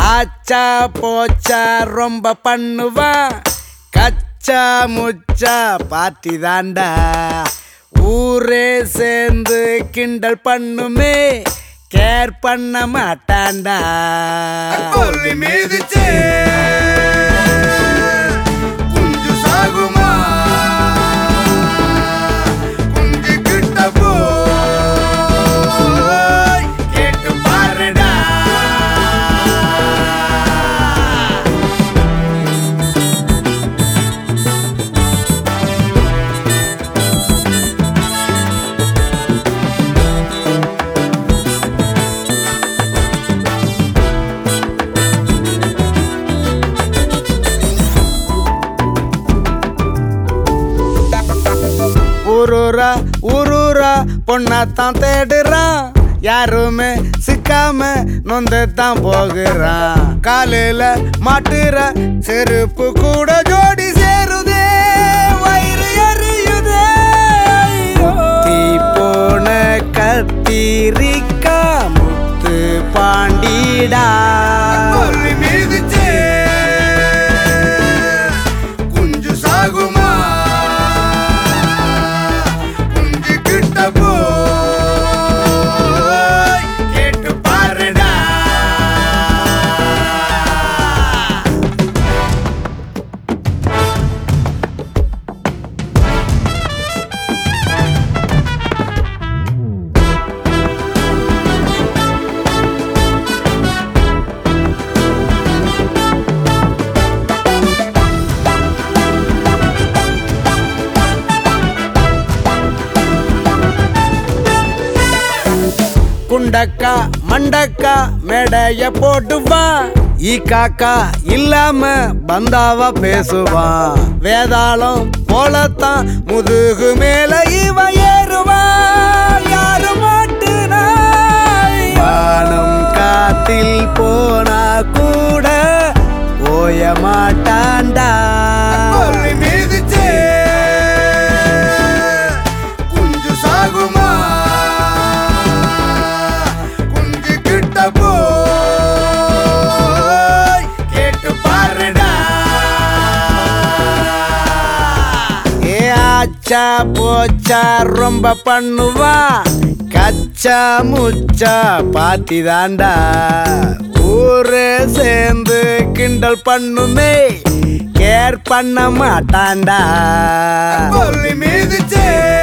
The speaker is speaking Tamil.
ஆச்சா போச்சா ரொம்ப பண்ணுவான் கச்சா முச்சா பார்ட்டி தாண்டா ஊரே சேர்ந்து கிண்டல் பண்ணுமே கேர் பண்ண மாட்டான்டா கொல்லி மீதிச்சே குஞ்சு சாகுமா குஞ்சு கிட்ட போய் கேட்டு பாருடா ஊரூரா ஊரூரா பொண்ணாத்தான் தேடுறான் யாருமே சிக்காம நொந்து தான் போகிறான் காலையில மாட்டுற செருப்பு கூட ஜோடி சேருதே வயிறு எரியுதே ஐயோ. தீ போன கத்திரிக்கா முத்து பாண்டிடா கொல்லி மீதிச்சே குஞ்சு சாகுமா குஞ்சு கிட்ட போய் கேட்டு பாருடா குண்டக்கா மண்டக்கா மேடைய போட்டுவான் ஈ காக்கா இல்லாம பந்தாவா பேசுவான் வேதாளம் போலத்தான் முதுகு மேல இவன் ஏறுவான் யாரு மாட்டுனா வானம் காத்தில் போனா கூட ஓய மாட்டான்டா கொல்லி மீதிச்சே குஞ்சு சாகுமா குஞ்சு கிட்ட போய் கேட்டு பாருடா ஏ ஆச்சா போச்சா ரொம்ப பண்ணுவா கச்சா முச்சா பாத்தி தாண்டா ஊரே சேர்ந்து கிண்டல் பண்ணுமே கேர் பண்ண மாட்டான்டா கொல்லி மீதிச்சே